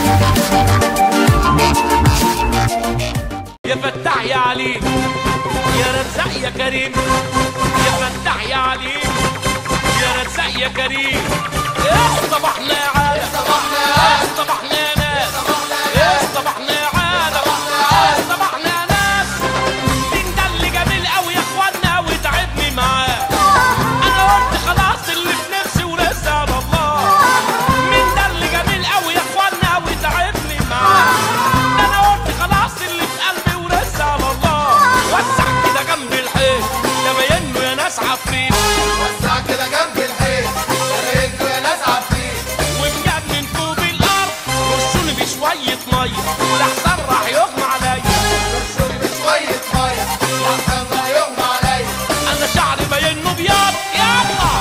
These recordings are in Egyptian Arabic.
يا فتاح يا عليم يا رزاق يا كريم يا فتاح يا عليم يا رزاق يا كريم اصطبحنا يا عالم اصطبحنا يا ناس اصطبحنا يا عالم اصطبحنا يا ناس مين ده اللي جميل قوي يا اخوانا وتعبني معاه انا قلت خلاص اللي في نفسي ولسه على الله مين ده اللي جميل قوي يا اخوانا وتعبني معاه ده انا قلت خلاص اللي في قلبي ولسه على الله وسع كده جنب الحيط ده باين له يا ناس عفريت وسع كده جنب الحيط انا انتوا يا ناس عارفين ومجنن طوب الارض رشوني بشويه ميه لحسن راح يغمى عليا ارشوني بشوية مية لحسن ما يغمى عليا انا شعري باين له بياض يلا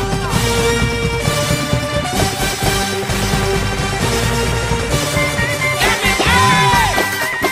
اعمل ايه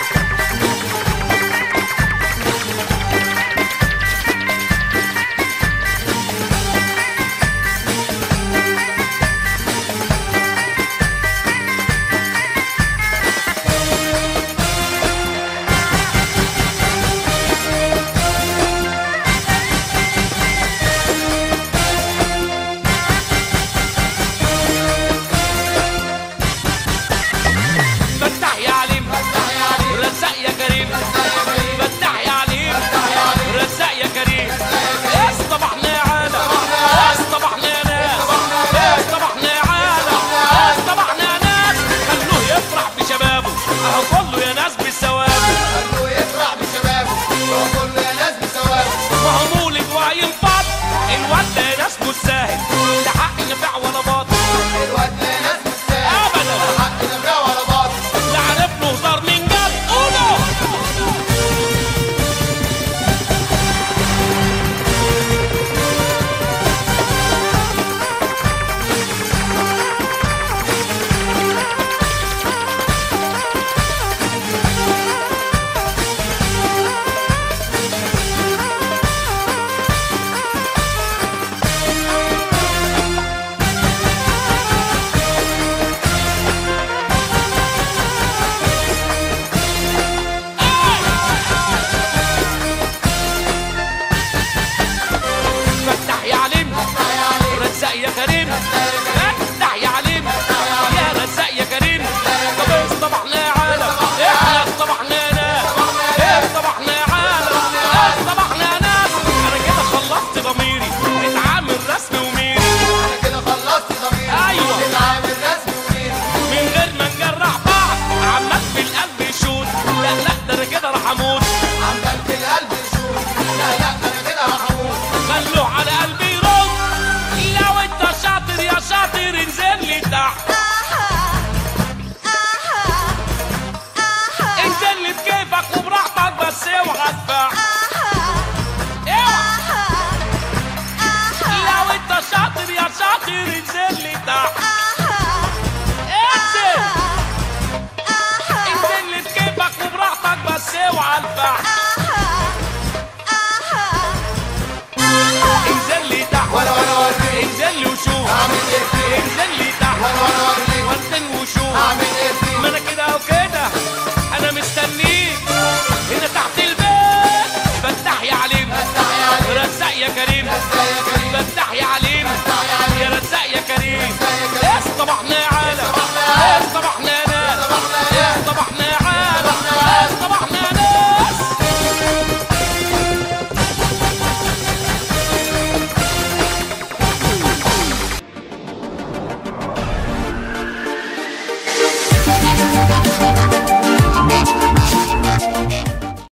فتح يا عليم رزق يا كريم فتح يا عليم رزق يا كريم اصطبحنا يا عالم اصطبحنا يا ناس اصطبحنا يا عالم اصطبحنا يا ناس خلوه يفرح بشبابه اهو كله يا ناس بالثواب خلوه يفرح بشبابه هو كله يا ناس بثوابه وهو مولد وهينفض الواد ده يا ناس مش ساهل ده حق نفع ولا باطل الواد ده يا ناس مستاهل ابدا حق نفع ولا باطل لا عرف له هزار من جد قولوا فتح يا عليم رزق يا كريم